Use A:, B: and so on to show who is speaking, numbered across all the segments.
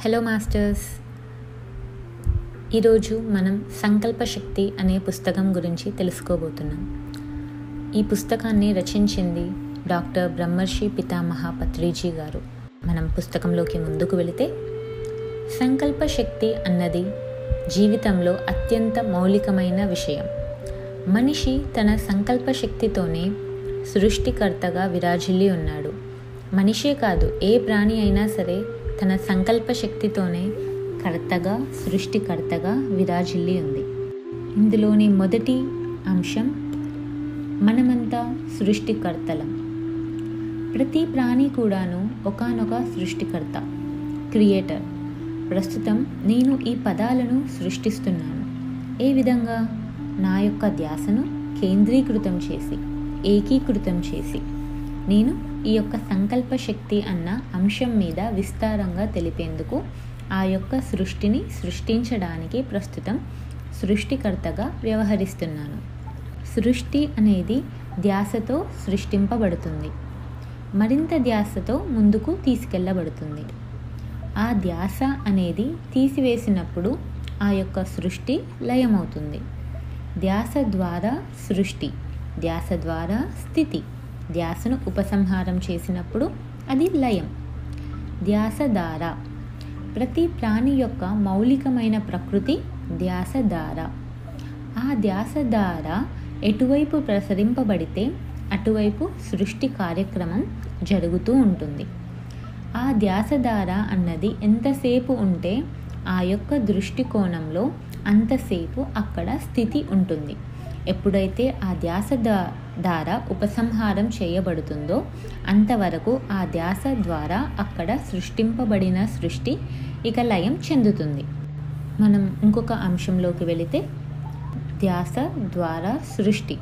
A: hello masters ఈరోజు మనం సంకల్ప శక్తి అనే పుస్తకం గురించి తెలుసుకోబోతున్నాం ఈ పుస్తకాన్ని రచించింది డాక్టర్ బ్రహ్మర్షి పితామహ పత్రిజీ గారు మనం పుస్తకంలోకి ముందుకు వెళితే సంకల్ప శక్తి అన్నది జీవితంలో అత్యంత మౌలికమైన విషయం మనిషి తన సంకల్ప శక్తితోనే సృష్టికర్తగా విరాజిల్లి ఉన్నాడు మనిషే కాదు ఏ ప్రాణి అయినా సరే తన సంకల్ప శక్తితోనే కర్తగా సృష్టికర్తగా విరాజిల్లి ఉంది ఇందులోని మొదటి అంశం మనమంతా సృష్టికర్తలం ప్రతి ప్రాణి కూడాను ఒకనొక సృష్టికర్త క్రియేటర్ ప్రస్తుతం నేను ఈ పదాలను సృష్టిస్తున్నాను ఏ విధంగా నా యొక్క ధ్యాసను కేంద్రీకృతం చేసి ఏకీకృతం చేసి నేను ఈ యొక్క సంకల్ప శక్తి అన్న అంశం మీద విస్తారంగా తెలిపేందుకు ఆ యొక్క సృష్టిని సృష్టించడానికి ప్రస్తుతం సృష్టికర్తగా వ్యవహరిస్తున్నాను సృష్టి అనేది ధ్యాసతో సృష్టింపబడుతుంది మరింత ధ్యాసతో ముందుకు తీసుకెళ్ళబడుతుంది ఆ ధ్యాస అనేది తీసివేసినప్పుడు ఆ యొక్క సృష్టి లయమవుతుంది ధ్యాస ద్వారా సృష్టి ధ్యాస ద్వారా స్థితి ధ్యాసను ఉపసంహారం చేసినప్పుడు అది లయం ధ్యాస ధార ప్రతి ప్రాణి యొక్క మౌలికమైన ప్రకృతి ధ్యాస ధార ఆ ధ్యాస ధార ఎటువైపు ప్రసరింపబడితే అటువైపు సృష్టి కార్యక్రమం జరుగుతూ ఉంటుంది ఆ ధ్యాస ధార అన్నది ఎంతసేపు ఉంటే ఆ యొక్క దృష్టికోణంలో అంతసేపు అక్కడ స్థితి ఉంటుంది ఎప్పుడైతే ఆ ధ్యాస ధార ఉపసంహారం చేయబడుతుందో అంతవరకు ఆ ధ్యాస ద్వారా అక్కడ సృష్టింపబడిన సృష్టి ఇక లయం చెందుతుంది మనం ఇంకొక అంశంలోకి వెళితే ధ్యాస ద్వారా సృష్టి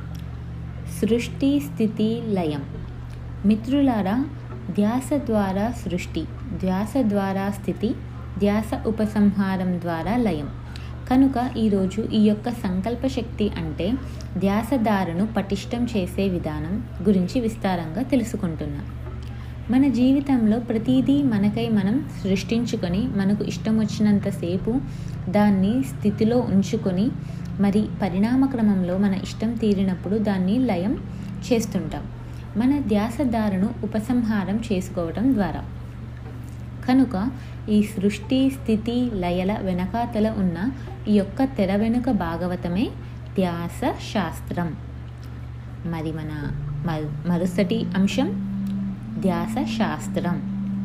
A: సృష్టి స్థితి లయం మిత్రులారా ధ్యాస ద్వారా సృష్టి ధ్యాస ద్వారా స్థితి ధ్యాస ఉపసంహారం ద్వారా లయం కనుక ఈరోజు ఈ యొక్క సంకల్ప శక్తి అంటే ధ్యాసధారను పటిష్టం చేసే విధానం గురించి విస్తారంగా తెలుసుకుంటున్నాం మన జీవితంలో ప్రతిదీ మనకై మనం సృష్టించుకొని మనకు ఇష్టం వచ్చినంతసేపు దాన్ని స్థితిలో ఉంచుకొని మరి పరిణామక్రమంలో మన ఇష్టం తీరినప్పుడు దాన్ని లయం చేస్తుంటాం మన ధ్యాసధారను ఉపసంహారం చేసుకోవటం ద్వారా కనుక ఈ సృష్టి స్థితి లయల వెనకాతల ఉన్న ఈ యొక్క తెర వెనుక భాగవతమే ధ్యాస శాస్త్రం మరి మన మరుసటి అంశం ధ్యాస శాస్త్రం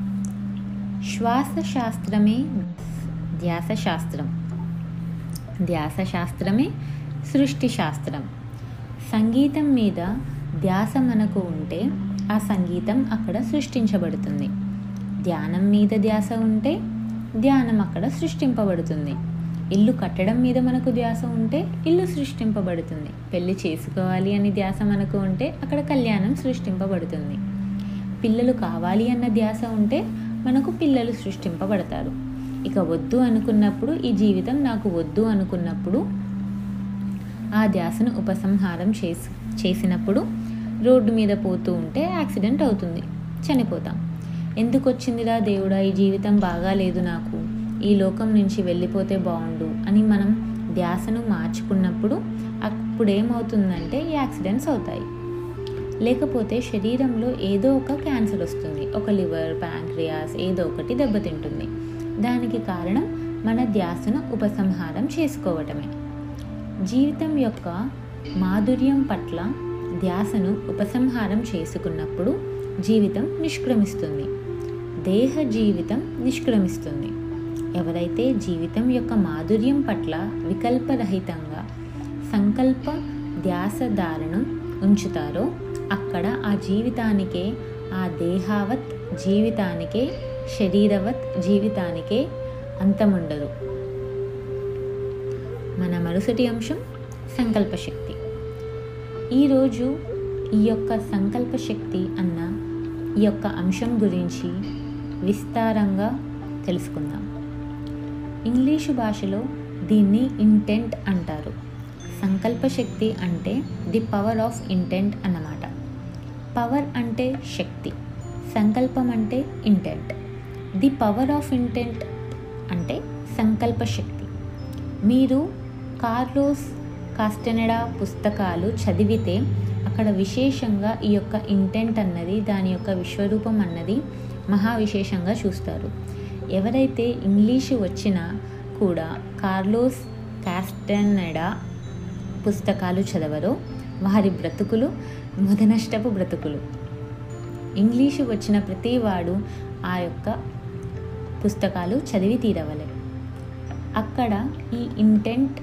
A: శ్వాస శాస్త్రమే ధ్యాస శాస్త్రం ధ్యాస శాస్త్రమే సృష్టి శాస్త్రం సంగీతం మీద ధ్యాస మనకు ఉంటే ఆ సంగీతం అక్కడ సృష్టించబడుతుంది ధ్యానం మీద ధ్యాస ఉంటే ధ్యానం అక్కడ సృష్టింపబడుతుంది ఇల్లు కట్టడం మీద మనకు ధ్యాస ఉంటే ఇల్లు సృష్టింపబడుతుంది పెళ్లి చేసుకోవాలి అని ధ్యాస మనకు ఉంటే అక్కడ కళ్యాణం సృష్టింపబడుతుంది పిల్లలు కావాలి అన్న ధ్యాస ఉంటే మనకు పిల్లలు సృష్టింపబడతారు ఇక వద్దు అనుకున్నప్పుడు ఈ జీవితం నాకు వద్దు అనుకున్నప్పుడు ఆ ధ్యాసను ఉపసంహారం చేసి చేసినప్పుడు రోడ్డు మీద పోతూ ఉంటే యాక్సిడెంట్ అవుతుంది చనిపోతాం ఎందుకు వచ్చిందిరా దేవుడా ఈ జీవితం బాగాలేదు నాకు ఈ లోకం నుంచి వెళ్ళిపోతే బాగుండు అని మనం ధ్యాసను మార్చుకున్నప్పుడు అప్పుడు ఏమవుతుందంటే యాక్సిడెంట్స్ అవుతాయి లేకపోతే శరీరంలో ఏదో ఒక క్యాన్సర్ వస్తుంది ఒక లివర్ ప్యాంక్రియాస్ ఏదో ఒకటి దెబ్బతింటుంది దానికి కారణం మన ధ్యాసను ఉపసంహారం చేసుకోవటమే జీవితం యొక్క మాధుర్యం పట్ల ధ్యాసను ఉపసంహారం చేసుకున్నప్పుడు జీవితం నిష్క్రమిస్తుంది దేహ జీవితం నిష్క్రమిస్తుంది ఎవరైతే జీవితం యొక్క మాధుర్యం పట్ల వికల్పరహితంగా సంకల్ప ధ్యాసధారను ఉంచుతారో అక్కడ ఆ జీవితానికే ఆ దేహావత్ జీవితానికే శరీరవత్ జీవితానికే అంతముండదు మన మరుసటి అంశం సంకల్ప శక్తి ఈరోజు ఈ యొక్క సంకల్ప శక్తి అన్న ఈ యొక్క అంశం గురించి విస్తారంగా తెలుసుకుందాం ఇంగ్లీషు భాషలో దీన్ని ఇంటెంట్ అంటారు సంకల్ప శక్తి అంటే ది పవర్ ఆఫ్ ఇంటెంట్ అన్నమాట పవర్ అంటే శక్తి సంకల్పం అంటే intent the power of intent అంటే సంకల్ప శక్తి మీరు కార్లోస్ కాస్టెనడా పుస్తకాలు చదివితే అక్కడ విశేషంగా ఈ యొక్క ఇంటెంట్ అన్నది దాని యొక్క విశ్వరూపం అన్నది మహా విశేషంగా చూస్తారు ఎవరైతే ఇంగ్లీషు వచ్చినా కూడా కార్లోస్ కాస్టెనడా పుస్తకాలు చదవరో వారి బ్రతుకులు మొదనష్టపు బ్రతుకులు ఇంగ్లీషు వచ్చిన ప్రతివాడు ఆ యొక్క పుస్తకాలు చదివి తీరవలే అక్కడ ఈ intent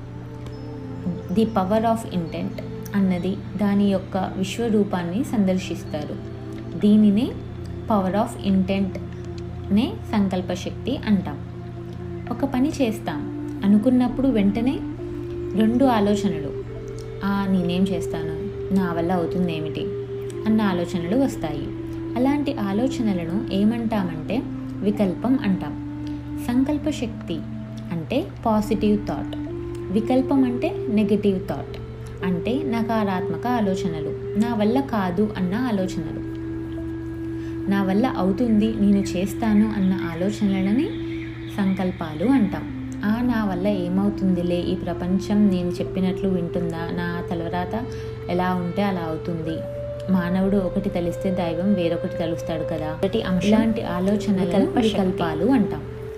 A: the power of intent అన్నది దాని యొక్క విశ్వరూపాన్ని సందర్శిస్తారు దీనినే పవర్ ఆఫ్ ఇంటెంట్నే సంకల్ప శక్తి అంటాం ఒక పని చేస్తాం అనుకున్నప్పుడు వెంటనే రెండు ఆలోచనలు "ఆ, నేనేం చేస్తాను నా వల్ల అవుతుంది ఏమిటి అన్న ఆలోచనలు వస్తాయి అలాంటి ఆలోచనలను ఏమంటామంటే వికల్పం అంటాం సంకల్ప శక్తి అంటే పాజిటివ్ థాట్ వికల్పం అంటే నెగటివ్ థాట్ అంటే నకారాత్మక ఆలోచనలు నా వల్ల కాదు అన్న ఆలోచనలు నా వల్ల అవుతుంది నేను చేస్తాను అన్న ఆలోచనలని సంకల్పాలు అంటాం ఆ నా వల్ల ఏమవుతుందిలే ఈ ప్రపంచం నేను చెప్పినట్లు వింటుందా నా తలరాత ఎలా ఉంటే అలా అవుతుంది మానవుడు ఒకటి తెలిస్తే దైవం వేరొకటి తలుస్తాడు కదా ఒకటి ఇలాంటి ఆలోచనలు వికల్పాలు అంటాం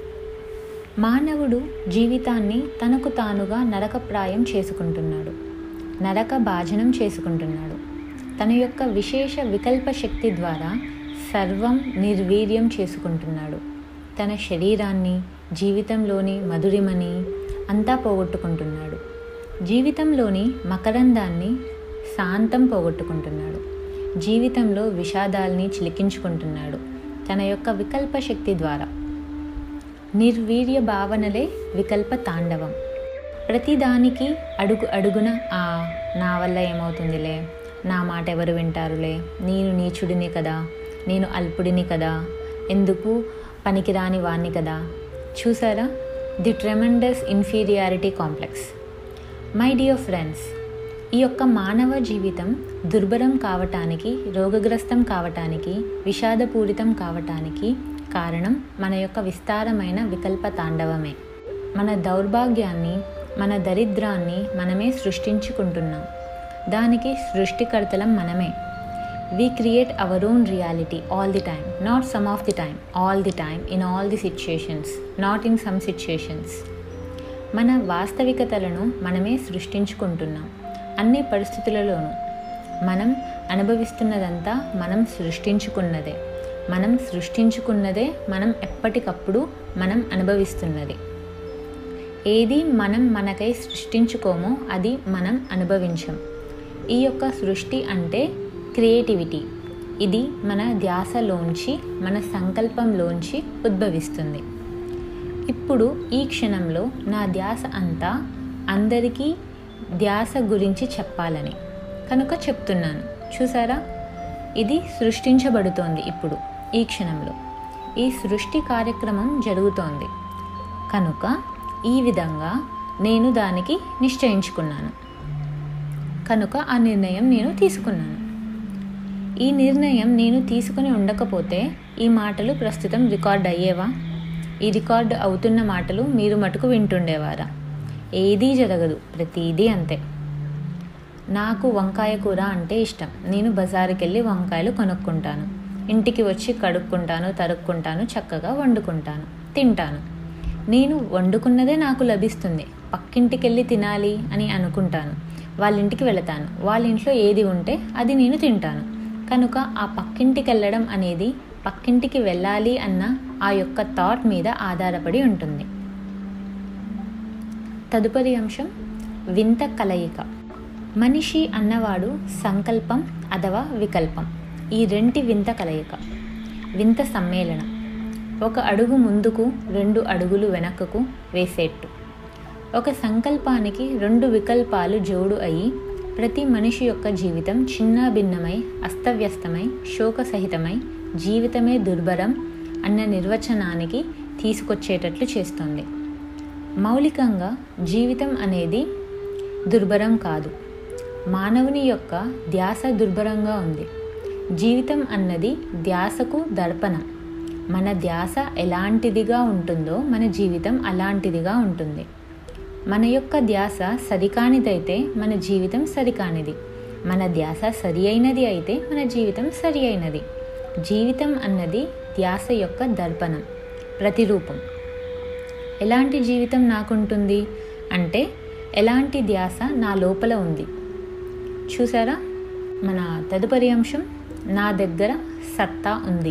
A: మానవుడు జీవితాన్ని తనకు తానుగా నరకప్రాయం చేసుకుంటున్నాడు నరక భాజనం చేసుకుంటున్నాడు తన యొక్క విశేష వికల్ప శక్తి ద్వారా సర్వం నిర్వీర్యం చేసుకుంటున్నాడు తన శరీరాన్ని జీవితంలోని మధురిమని అంతా పోగొట్టుకుంటున్నాడు జీవితంలోని మకరందాన్ని శాంతం పోగొట్టుకుంటున్నాడు జీవితంలో విషాదాల్ని చిలికించుకుంటున్నాడు తన యొక్క వికల్ప శక్తి ద్వారా నిర్వీర్య భావనలే వికల్ప తాండవం ప్రతిదానికి అడుగు అడుగున ఆ నా వల్ల ఏమవుతుందిలే నా మాట ఎవరు వింటారులే నేను నీచుడిని కదా నేను అల్పుడిని కదా ఎందుకు పనికిరాని వాణ్ణి కదా చూసారా the tremendous inferiority complex my dear friends ఈ యొక్క మానవ జీవితం దుర్భరం కావటానికి రోగగ్రస్తం కావటానికి విషాదపూరితం కావటానికి కారణం మన యొక్క విస్తారమైన వికల్ప తాండవమే మన దౌర్భాగ్యాన్ని మన దరిద్రాన్ని మనమే సృష్టించుకుంటున్నాం దానికి సృష్టికర్తలం మనమే we create our own reality all the time not some of the time all the time in all the situations not in some situations మన వాస్తవికతలను మనమే సృష్టించుకుంటున్నాం అన్ని పరిస్థితులలోనూ మనం అనుభవిస్తున్నదంతా మనం సృష్టించుకున్నదే మనం సృష్టించుకున్నదే మనం ఎప్పటికప్పుడు మనం అనుభవిస్తున్నది ఏది మనం మనకై సృష్టించుకోమో అది మనం అనుభవించం ఈ యొక్క సృష్టి అంటే క్రియేటివిటీ ఇది మన ధ్యాసలోంచి మన సంకల్పంలోంచి ఉద్భవిస్తుంది ఇప్పుడు ఈ క్షణంలో నా ధ్యాస అంతా అందరికీ ధ్యాస గురించి చెప్పాలని కనుక చెప్తున్నాను చూసారా ఇది సృష్టించబడుతోంది ఇప్పుడు ఈ క్షణంలో ఈ సృష్టి కార్యక్రమం జరుగుతోంది కనుక ఈ విధంగా నేను దానికి నిశ్చయించుకున్నాను కనుక ఆ నిర్ణయం నేను తీసుకున్నాను ఈ నిర్ణయం నేను తీసుకుని ఉండకపోతే ఈ మాటలు ప్రస్తుతం రికార్డ్ అయ్యేవా ఈ రికార్డ్ అవుతున్న మాటలు మీరు మటుకు వింటుండేవారా ఏదీ జరగదు ప్రతిదీ అంతే నాకు వంకాయ కూర అంటే ఇష్టం నేను బజారుకి వెళ్ళి వంకాయలు కొనుక్కుంటాను ఇంటికి వచ్చి కడుక్కుంటాను తరుక్కుంటాను చక్కగా వండుకుంటాను తింటాను నేను వండుకున్నదే నాకు లభిస్తుంది పక్కింటికి వెళ్ళి తినాలి అని అనుకుంటాను వాళ్ళ ఇంటికి వెళతాను వాళ్ళ ఇంట్లో ఏది ఉంటే అది నేను తింటాను కనుక ఆ పక్కింటికి వెళ్ళడం అనేది పక్కింటికి వెళ్ళాలి అన్న ఆ యొక్క థాట్ మీద ఆధారపడి ఉంటుంది తదుపరి అంశం వింత కలయిక మనిషి అన్నవాడు సంకల్పం అథవా వికల్పం ఈ రెంటి వింత కలయిక వింత సమ్మేళనం ఒక అడుగు ముందుకు రెండు అడుగులు వెనక్కకు వేసేట్టు ఒక సంకల్పానికి రెండు వికల్పాలు జోడు అయి ప్రతి మనిషి యొక్క జీవితం చిన్న భిన్నమై అస్తవ్యస్తమై శోకసహితమై జీవితమే దుర్భరం అన్న నిర్వచనానికి తీసుకొచ్చేటట్లు చేస్తుంది మౌలికంగా జీవితం అనేది దుర్భరం కాదు మానవుని యొక్క ధ్యాస దుర్భరంగా ఉంది జీవితం అన్నది ధ్యాసకు దర్పణం మన ధ్యాస ఎలాంటిదిగా ఉంటుందో మన జీవితం అలాంటిదిగా ఉంటుంది మన యొక్క ధ్యాస సరికానిదైతే మన జీవితం సరికానిది మన ధ్యాస సరి అయినది అయితే మన జీవితం సరి అయినది జీవితం అన్నది ధ్యాస యొక్క దర్పణం ప్రతిరూపం ఎలాంటి జీవితం నాకుంటుంది అంటే ఎలాంటి ధ్యాస నా లోపల ఉంది చూసారా మన తదుపరి అంశం నా దగ్గర సత్తా ఉంది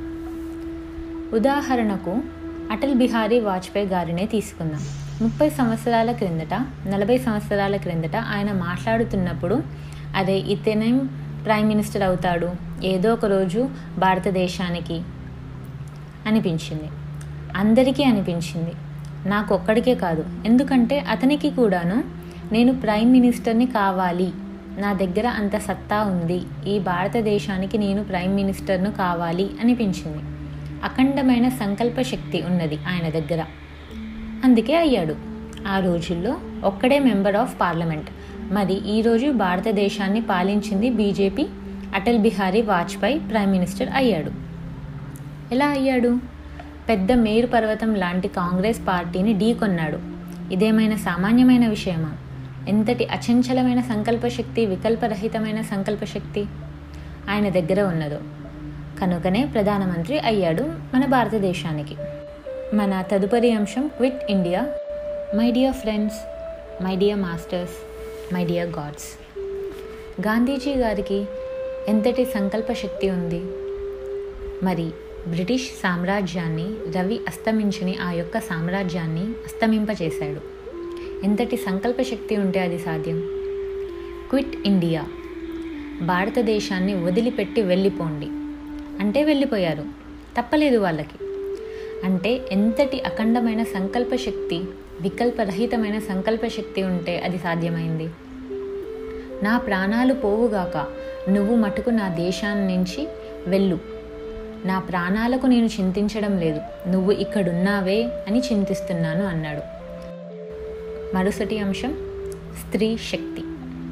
A: ఉదాహరణకు అటల్ బిహారీ వాజ్పేయి గారినే తీసుకుందాం ముప్పై సంవత్సరాల క్రిందట నలభై సంవత్సరాల క్రిందట ఆయన మాట్లాడుతున్నప్పుడు అదే ఇతనే ప్రైమ్ మినిస్టర్ అవుతాడు ఏదో ఒక రోజు భారతదేశానికి అనిపించింది అందరికీ అనిపించింది నాకు ఒక్కడికే కాదు ఎందుకంటే అతనికి కూడాను నేను ప్రైమ్ మినిస్టర్ని కావాలి నా దగ్గర అంత సత్తా ఉంది ఈ భారతదేశానికి నేను ప్రైమ్ మినిస్టర్ను కావాలి అనిపించింది అఖండమైన సంకల్ప శక్తి ఉన్నది ఆయన దగ్గర అందుకే అయ్యాడు ఆ రోజుల్లో ఒక్కడే మెంబర్ ఆఫ్ పార్లమెంట్ మరి ఈరోజు భారతదేశాన్ని పాలించింది BJP Atal Bihari Vajpayee prime minister అయ్యాడు ఎలా అయ్యాడు పెద్ద మేరు పర్వతం లాంటి కాంగ్రెస్ పార్టీని ఢీకొన్నాడు ఇదేమైనా సామాన్యమైన విషయమా ఎంతటి అచంచలమైన సంకల్పశక్తి వికల్పరహితమైన సంకల్పశక్తి ఆయన దగ్గర ఉన్నదో కనుకనే ప్రధానమంత్రి అయ్యాడు మన భారతదేశానికి మన తదుపరి అంశం quit India my dear friends my dear masters my dear gods Gandhiji గారికి ఎంతటి సంకల్ప శక్తి ఉంది మరి బ్రిటిష్ సామ్రాజ్యాన్ని రవి అస్తమించని ఆ యొక్క సామ్రాజ్యాన్ని అస్తమింపచేశాడు ఎంతటి సంకల్ప శక్తి ఉంటే అది సాధ్యం క్విట్ ఇండియా భారతదేశాన్ని వదిలిపెట్టి వెళ్ళిపోండి అంటే వెళ్ళిపోయారు తప్పలేదు వాళ్ళకి అంటే ఎంతటి అఖండమైన సంకల్ప శక్తి వికల్పరహితమైన సంకల్ప శక్తి ఉంటే అది సాధ్యమైంది నా ప్రాణాలు పోవుగాక నువ్వు మటుకు నా దేశాన్ని నుంచి వెళ్ళు నా ప్రాణాలకు నేను చింతించడం లేదు నువ్వు ఇక్కడున్నావే అని చింతిస్తున్నాను అన్నాడు మరుసటి అంశం స్త్రీ శక్తి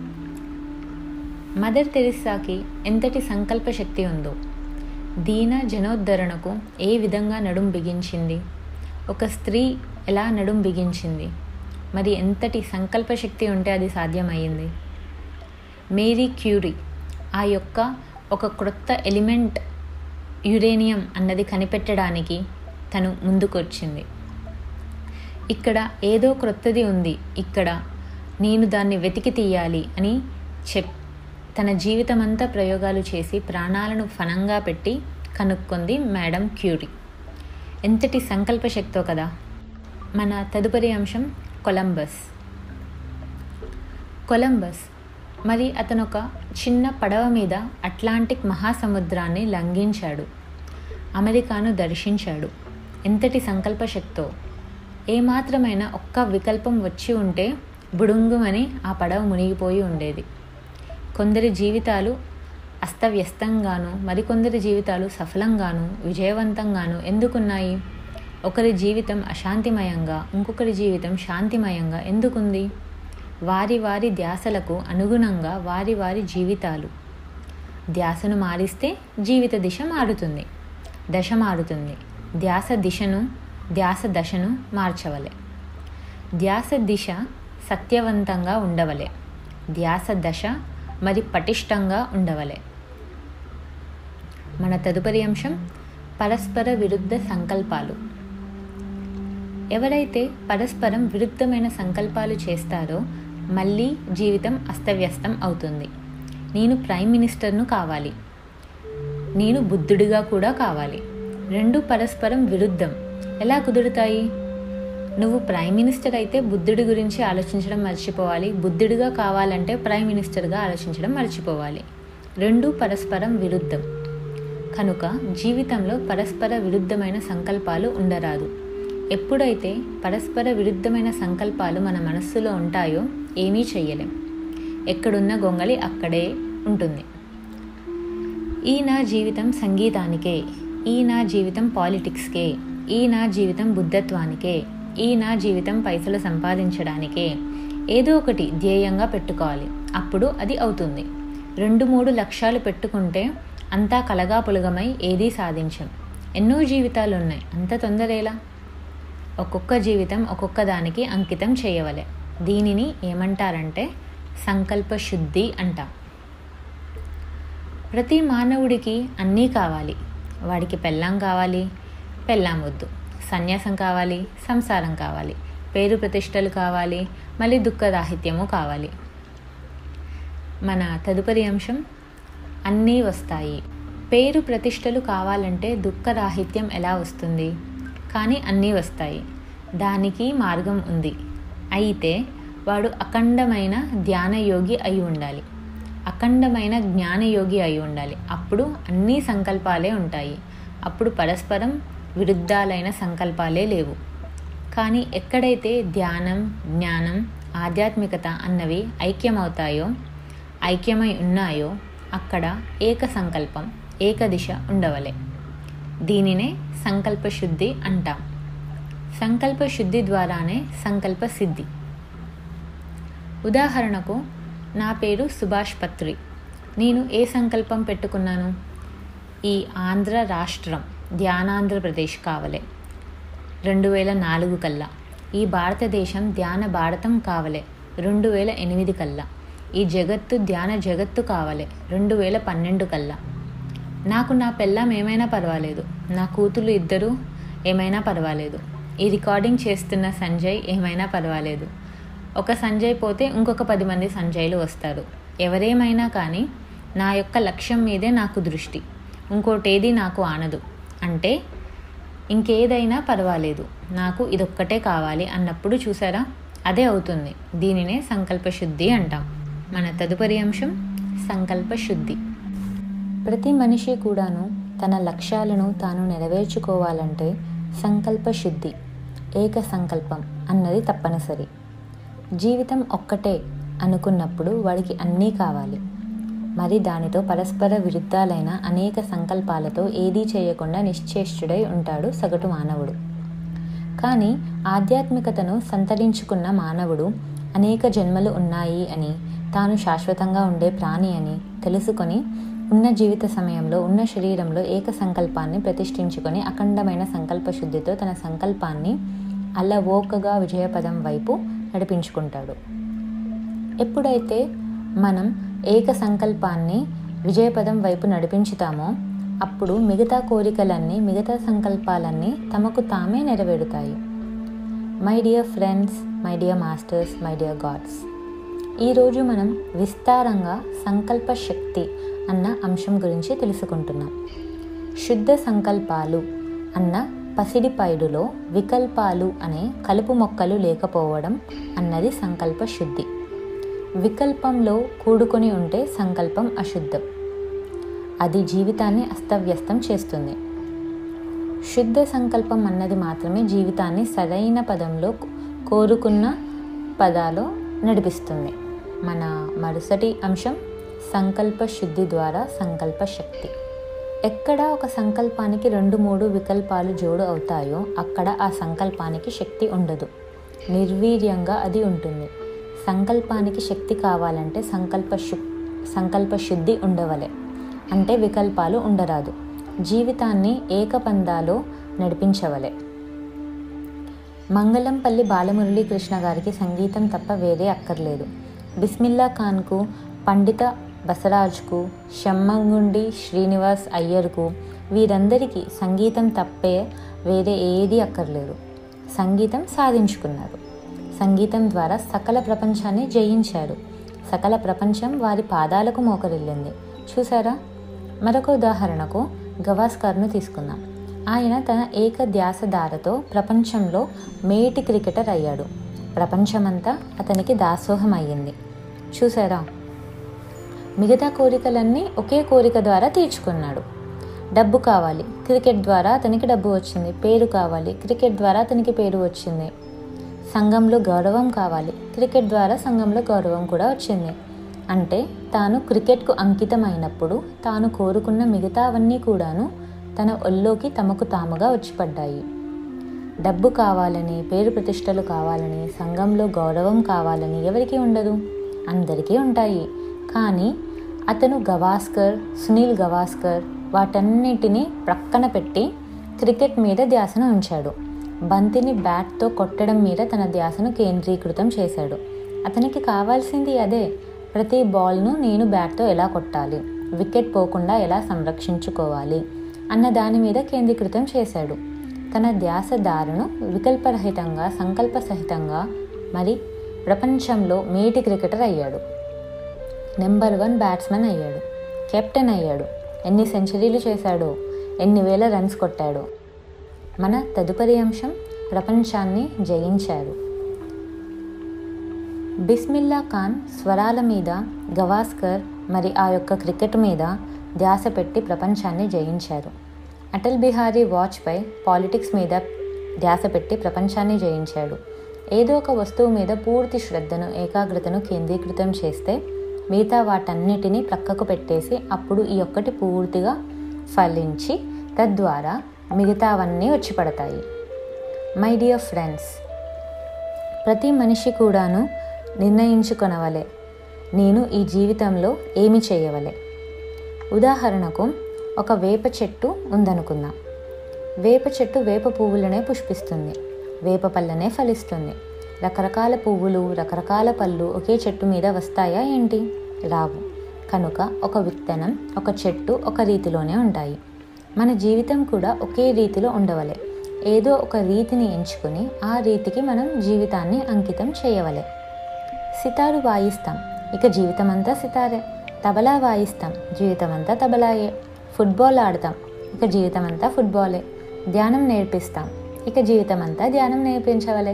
A: మదర్ తెరిస్సాకి ఎంతటి సంకల్ప శక్తి ఉందో దీన జనోద్ధరణకు ఏ విధంగా నడుం బిగించింది ఒక స్త్రీ ఎలా నడుం బిగించింది మరి ఎంతటి సంకల్ప శక్తి ఉంటే అది సాధ్యమయ్యింది మేరీ క్యూరీ ఆ యొక్క ఒక క్రొత్త ఎలిమెంట్ యురేనియం అన్నది కనిపెట్టడానికి తను ముందుకొచ్చింది ఇక్కడ ఏదో క్రొత్తది ఉంది ఇక్కడ నేను దాన్ని వెతికి తీయాలి అని చెప్ తన జీవితమంతా ప్రయోగాలు చేసి ప్రాణాలను ఫనంగా పెట్టి కనుక్కుంది మేడం క్యూరీ ఎంతటి సంకల్ప శక్తో కదా మన తదుపరి అంశం కొలంబస్ కొలంబస్ మరి అతను ఒక చిన్న పడవ మీద అట్లాంటిక్ మహాసముద్రాన్ని లంఘించాడు అమెరికాను దర్శించాడు ఎంతటి సంకల్ప శక్తో ఏమాత్రమైన ఒక్క వికల్పం వచ్చి ఉంటే బుడుంగుమని ఆ పడవ మునిగిపోయి ఉండేది కొందరి జీవితాలు అస్తవ్యస్తంగాను మరికొందరి జీవితాలు సఫలంగాను విజయవంతంగాను ఎందుకున్నాయి ఒకరి జీవితం అశాంతిమయంగా ఇంకొకరి జీవితం శాంతిమయంగా ఎందుకుంది వారి వారి ధ్యాసలకు అనుగుణంగా వారి వారి జీవితాలు ధ్యాసను మారిస్తే జీవిత దిశ మారుతుంది దశ మారుతుంది ధ్యాస దిశను ధ్యాస దశను మార్చవలే ధ్యాస దిశ సత్యవంతంగా ఉండవలే ధ్యాస దశ మరి పటిష్టంగా ఉండవలే మన తదుపరి అంశం పరస్పర విరుద్ధ సంకల్పాలు ఎవరైతే పరస్పరం విరుద్ధమైన సంకల్పాలు చేస్తారో మళ్ళీ జీవితం అస్తవ్యస్తం అవుతుంది నేను ప్రైమ్ మినిస్టర్ను కావాలి నేను బుద్ధుడిగా కూడా కావాలి రెండు పరస్పరం విరుద్ధం ఎలా కుదురుతాయి నువ్వు ప్రైమ్ మినిస్టర్ అయితే బుద్ధుడి గురించి ఆలోచించడం మర్చిపోవాలి బుద్ధుడిగా కావాలంటే ప్రైమ్ మినిస్టర్గా ఆలోచించడం మర్చిపోవాలి రెండు పరస్పరం విరుద్ధం కనుక జీవితంలో పరస్పర విరుద్ధమైన సంకల్పాలు ఉండరాదు ఎప్పుడైతే పరస్పర విరుద్ధమైన సంకల్పాలు మన మనస్సులో ఉంటాయో ఏమీ చెయ్యలేం ఎక్కడున్న గొంగళి అక్కడే ఉంటుంది ఈ నా జీవితం సంగీతానికే ఈ నా జీవితం పాలిటిక్స్కే ఈ నా జీవితం బుద్ధత్వానికే ఈ నా జీవితం పైసలు సంపాదించడానికే ఏదో ఒకటి ధ్యేయంగా పెట్టుకోవాలి అప్పుడు అది అవుతుంది రెండు మూడు లక్ష్యాలు పెట్టుకుంటే అంతా కలగా పులగమై ఏదీ సాధించం ఎన్నో జీవితాలు ఉన్నాయి అంత తొందరేలా ఒక్కొక్క జీవితం ఒక్కొక్క దానికి అంకితం చేయవలే దీనిని ఏమంటారంటే సంకల్ప శుద్ధి అంటాం ప్రతి మానవుడికి అన్నీ కావాలి వాడికి పెళ్ళాం కావాలి పెళ్ళాం వద్దు సన్యాసం కావాలి సంసారం కావాలి పేరు ప్రతిష్టలు కావాలి మళ్ళీ దుఃఖరాహిత్యము కావాలి మన తదుపరి అంశం అన్నీ వస్తాయి పేరు ప్రతిష్టలు కావాలంటే దుఃఖరాహిత్యం ఎలా వస్తుంది కానీ అన్నీ వస్తాయి దానికి మార్గం ఉంది అయితే వాడు అఖండమైన ధ్యానయోగి అయి ఉండాలి అఖండమైన జ్ఞానయోగి అయి ఉండాలి అప్పుడు అన్ని సంకల్పాలే ఉంటాయి అప్పుడు పరస్పరం విరుద్ధాలైన సంకల్పాలే లేవు కానీ ఎక్కడైతే ధ్యానం జ్ఞానం ఆధ్యాత్మికత అన్నవి ఐక్యమవుతాయో ఐక్యమై ఉన్నాయో అక్కడ ఏక సంకల్పం ఏకదిశ ఉండవలే దీనినే సంకల్ప శుద్ధి అంటాం సంకల్ప శుద్ధి ద్వారానే సంకల్ప సిద్ధి ఉదాహరణకు నా పేరు సుభాష్ పత్రి నేను ఏ సంకల్పం పెట్టుకున్నాను ఈ ఆంధ్ర రాష్ట్రం ధ్యానాంధ్రప్రదేశ్ కావలే రెండు వేల నాలుగు కల్లా ఈ భారతదేశం ధ్యాన భారతం కావలే రెండు వేల ఎనిమిది కల్లా ఈ జగత్తు ధ్యాన జగత్తు కావలే రెండు వేల పన్నెండు కల్లా నాకు నా పెళ్ళాం ఏమైనా పర్వాలేదు నా కూతురు ఇద్దరు ఏమైనా పర్వాలేదు ఈ రికార్డింగ్ చేస్తున్న సంజయ్ ఏమైనా పర్వాలేదు ఒక సంజయ్ పోతే ఇంకొక పది మంది సంజయ్లు వస్తారు ఎవరేమైనా కానీ నా యొక్క లక్ష్యం మీదే నాకు దృష్టి ఇంకోటేది నాకు ఆనదు అంటే ఇంకేదైనా పర్వాలేదు నాకు ఇదొక్కటే కావాలి అన్నప్పుడు చూసారా అదే అవుతుంది దీనినే సంకల్ప శుద్ధి అంటాం మన తదుపరి అంశం సంకల్ప శుద్ధి ప్రతి మనిషి కూడాను తన లక్ష్యాలను తాను నెరవేర్చుకోవాలంటే సంకల్ప శుద్ధి ఏక సంకల్పం అన్నది తప్పనిసరి జీవితం ఒక్కటే అనుకున్నప్పుడు వాడికి అన్నీ కావాలి మరి దానితో పరస్పర విరుద్ధాలైన అనేక సంకల్పాలతో ఏదీ చేయకుండా నిశ్చేష్టుడై ఉంటాడు సగటు మానవుడు కానీ ఆధ్యాత్మికతను సంతరించుకున్న మానవుడు అనేక జన్మలు ఉన్నాయి అని తాను శాశ్వతంగా ఉండే ప్రాణి అని తెలుసుకొని ఉన్న జీవిత సమయంలో ఉన్న శరీరంలో ఏక సంకల్పాన్ని ప్రతిష్ఠించుకొని అఖండమైన సంకల్ప శుద్ధితో తన సంకల్పాన్ని అల్లవోకగా విజయపదం వైపు నడిపించుకుంటాడు ఎప్పుడైతే మనం ఏక సంకల్పాన్ని విజయపదం వైపు నడిపించుతామో అప్పుడు మిగతా కోరికలన్నీ మిగతా సంకల్పాలన్నీ తమకు తామే నెరవేరుతాయి my dear friends my dear masters my dear gods ఈరోజు మనం విస్తారంగా సంకల్ప శక్తి అన్న అంశం గురించి తెలుసుకుంటున్నాం శుద్ధ సంకల్పాలు అన్న పసిడి పైడులో వికల్పాలు అనే కలుపు మొక్కలు లేకపోవడం అన్నది సంకల్ప శుద్ధి వికల్పంలో కూడుకొని ఉంటే సంకల్పం అశుద్ధం అది జీవితాన్ని అస్తవ్యస్తం చేస్తుంది శుద్ధ సంకల్పం అన్నది మాత్రమే జీవితాన్ని సరైన పదంలో కోరుకున్న పదాలో నడిపిస్తుంది మన మరుసటి అంశం సంకల్ప శుద్ధి ద్వారా సంకల్ప శక్తి ఎక్కడ ఒక సంకల్పానికి రెండు మూడు వికల్పాలు జోడు అవుతాయో అక్కడ ఆ సంకల్పానికి శక్తి ఉండదు నిర్వీర్యంగా అది ఉంటుంది సంకల్పానికి శక్తి కావాలంటే సంకల్ప శు సంకల్ప శుద్ధి ఉండవలే అంటే వికల్పాలు ఉండరాదు జీవితాన్ని ఏకపందాలో నడిపించవలే మంగళంపల్లి బాలమురళీ కృష్ణ గారికి సంగీతం తప్ప వేరే అక్కర్లేదు బిస్మిల్లా ఖాన్కు పండిత బసరాజ్కు షమ్మంగుండి శ్రీనివాస్ అయ్యర్కు వీరందరికీ సంగీతం తప్పే వేరే ఏది అక్కర్లేదు సంగీతం సాధించుకున్నారు సంగీతం ద్వారా సకల ప్రపంచాన్ని జయించారు సకల ప్రపంచం వారి పాదాలకు మోకరిల్లింది చూసారా మరొక ఉదాహరణకు గవాస్కర్ను తీసుకుందాం ఆయన తన ఏక ధ్యాసధారతో ప్రపంచంలో మేటి క్రికెటర్ అయ్యాడు ప్రపంచమంతా అతనికి దాసోహం అయ్యింది చూసారా మిగతా కోరికలన్నీ ఒకే కోరిక ద్వారా తీర్చుకున్నాడు డబ్బు కావాలి క్రికెట్ ద్వారా అతనికి డబ్బు వచ్చింది పేరు కావాలి క్రికెట్ ద్వారా అతనికి పేరు వచ్చింది సంఘంలో గౌరవం కావాలి క్రికెట్ ద్వారా సంఘంలో గౌరవం కూడా వచ్చింది అంటే తాను క్రికెట్కు అంకితమైనప్పుడు తాను కోరుకున్న మిగతావన్నీ కూడాను తన ఒళ్ళోకి తమకు తాముగా వచ్చి పడ్డాయి డబ్బు కావాలని పేరు ప్రతిష్టలు కావాలని సంఘంలో గౌరవం కావాలని ఎవరికి ఉండదు అందరికీ ఉంటాయి కానీ అతను గవాస్కర్ సునీల్ గవాస్కర్ వాటన్నిటినీ ప్రక్కన పెట్టి క్రికెట్ మీద ధ్యాసను ఉంచాడు బంతిని బ్యాట్తో కొట్టడం మీద తన ధ్యాసను కేంద్రీకృతం చేశాడు అతనికి కావాల్సింది అదే ప్రతి బాల్ను నేను బ్యాట్తో ఎలా కొట్టాలి వికెట్ పోకుండా ఎలా సంరక్షించుకోవాలి అన్న దాని మీద కేంద్రీకృతం చేశాడు తన ధ్యాస దారును వికల్పరహితంగా సంకల్పసహితంగా మరి ప్రపంచంలో మేటి క్రికెటర్ అయ్యాడు నెంబర్ వన్ బ్యాట్స్మెన్ అయ్యాడు కెప్టెన్ అయ్యాడు ఎన్ని సెంచరీలు చేశాడో ఎన్ని వేల రన్స్ కొట్టాడో మన తదుపరి అంశం ప్రపంచాన్ని జయించాడు బిస్మిల్లా ఖాన్ స్వరాల మీద గవాస్కర్ మరి ఆ యొక్క క్రికెట్ మీద ధ్యాస పెట్టి ప్రపంచాన్ని జయించారు అటల్ బిహారీ వాజ్పేయి పాలిటిక్స్ మీద ధ్యాస పెట్టి ప్రపంచాన్ని జయించాడు ఏదో ఒక వస్తువు మీద పూర్తి శ్రద్ధను ఏకాగ్రతను కేంద్రీకృతం చేస్తే మిగతా వాటన్నిటినీ ప్రక్కకు పెట్టేసి అప్పుడు ఈ ఒక్కటి పూర్తిగా ఫలించి తద్వారా మిగతావన్నీ వచ్చి పడతాయి మై డియర్ ఫ్రెండ్స్ ప్రతి మనిషి కూడాను నిర్ణయించుకొనవలే నేను ఈ జీవితంలో ఏమి చేయవలే ఉదాహరణకు ఒక వేప చెట్టు ఉందనుకుందాం వేప చెట్టు వేప పువ్వులనే పుష్పిస్తుంది వేప పళ్ళనే ఫలిస్తుంది రకరకాల పువ్వులు రకరకాల పళ్ళు ఒకే చెట్టు మీద వస్తాయా ఏంటి రావు కనుక ఒక విత్తనం ఒక చెట్టు ఒక రీతిలోనే ఉంటాయి మన జీవితం కూడా ఒకే రీతిలో ఉండవలే ఏదో ఒక రీతిని ఎంచుకొని ఆ రీతికి మనం జీవితాన్ని అంకితం చేయవలే సితారు వాయిస్తాం ఇక జీవితం అంతా సితారే తబలా వాయిస్తాం జీవితం అంతా తబలాయే ఫుట్బాల్ ఆడతాం ఇక జీవితం అంతా ఫుట్బాలే ధ్యానం నేర్పిస్తాం ఇక జీవితం అంతా ధ్యానం నేర్పించవలే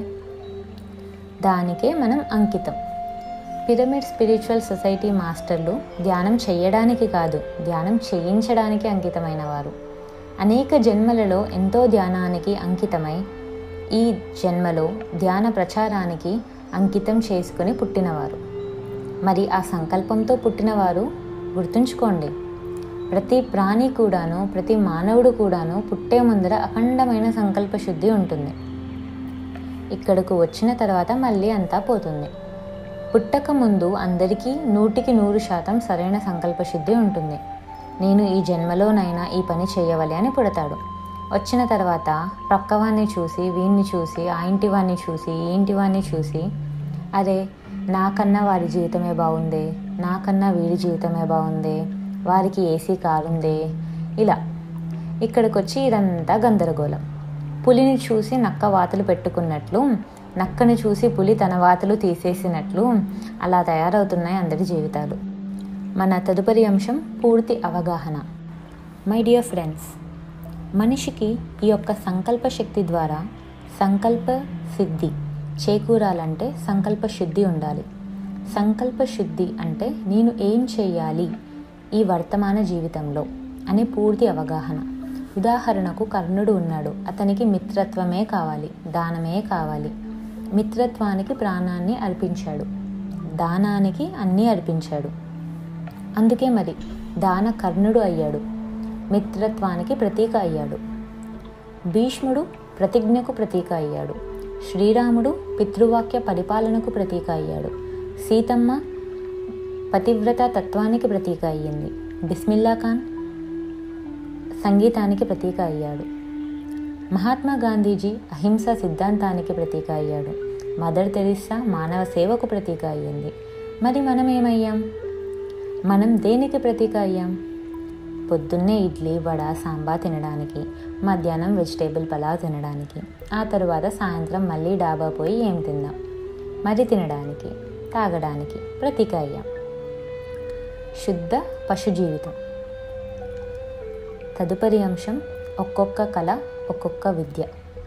A: దానికే మనం అంకితం పిరమిడ్ స్పిరిచువల్ సొసైటీ మాస్టర్లు ధ్యానం చేయడానికి కాదు ధ్యానం చేయించడానికి అంకితమైన వారు అనేక జన్మలలో ఎంతో ధ్యానానికి అంకితమై ఈ జన్మలో ధ్యాన ప్రచారానికి అంకితం చేసుకుని పుట్టినవారు మరి ఆ సంకల్పంతో పుట్టినవారు గుర్తుంచుకోండి ప్రతి ప్రాణి కూడాను ప్రతి మానవుడు కూడాను పుట్టే ముందర అఖండమైన సంకల్ప శుద్ధి ఉంటుంది ఇక్కడకు వచ్చిన తర్వాత మళ్ళీ అంతా పోతుంది పుట్టక ముందు అందరికీ నూటికి నూరు శాతం సరైన సంకల్ప శుద్ధి ఉంటుంది నేను ఈ జన్మలోనైనా ఈ పని చేయవలే అని పుడతాడు వచ్చిన తర్వాత ప్రక్కవాన్ని చూసి వీన్ని చూసి ఆ ఇంటి వాడిని చూసి ఈ ఇంటి వాడిని చూసి అరే నాకన్నా వారి జీవితమే బాగుందే నాకన్నా వీడి జీవితమే బాగుందే వారికి ఏసీ కారు ఉందే ఇలా ఇక్కడికి వచ్చి ఇదంతా గందరగోళం పులిని చూసి నక్క వాతలు పెట్టుకున్నట్లు నక్కని చూసి పులి తన వాతలు తీసేసినట్లు అలా తయారవుతున్నాయి అందరి జీవితాలు మన తదుపరి అంశం పూర్తి అవగాహన మై డియర్ ఫ్రెండ్స్ మనిషికి ఈ యొక్క సంకల్ప శక్తి ద్వారా సంకల్ప సిద్ధి చేకూరాలంటే సంకల్ప శుద్ధి ఉండాలి సంకల్ప శుద్ధి అంటే నేను ఏం చేయాలి ఈ వర్తమాన జీవితంలో అనే పూర్తి అవగాహన ఉదాహరణకు కర్ణుడు ఉన్నాడు అతనికి మిత్రత్వమే కావాలి దానమే కావాలి మిత్రత్వానికి ప్రాణాన్ని అర్పించాడు దానానికి అన్నీ అర్పించాడు అందుకే మరి దాన కర్ణుడు అయ్యాడు మిత్రత్వానికి ప్రతీక అయ్యాడు భీష్ముడు ప్రతిజ్ఞకు ప్రతీక అయ్యాడు శ్రీరాముడు పితృవాక్య పరిపాలనకు ప్రతీక అయ్యాడు సీతమ్మ పతివ్రత తత్వానికి ప్రతీక అయ్యింది బిస్మిల్లా ఖాన్ సంగీతానికి ప్రతీక అయ్యాడు మహాత్మా గాంధీజీ అహింస సిద్ధాంతానికి ప్రతీక అయ్యాడు మదర్ తెరిస్సా మానవ సేవకు ప్రతీక అయ్యింది మరి మనం ఏమయ్యాం మనం దేనికి ప్రతీక అయ్యాం పొద్దున్నే ఇడ్లీ వడ సాంబార్ తినడానికి మధ్యాహ్నం వెజిటేబుల్ పలావ్ తినడానికి ఆ తరువాత సాయంత్రం మళ్ళీ డాబా పోయి ఏం తిందాం మరి తినడానికి తాగడానికి ప్రతీక అయ్యాం శుద్ధ పశు జీవితం తదుపరి అంశం ఒక్కొక్క కళ ఒక్కొక్క విద్య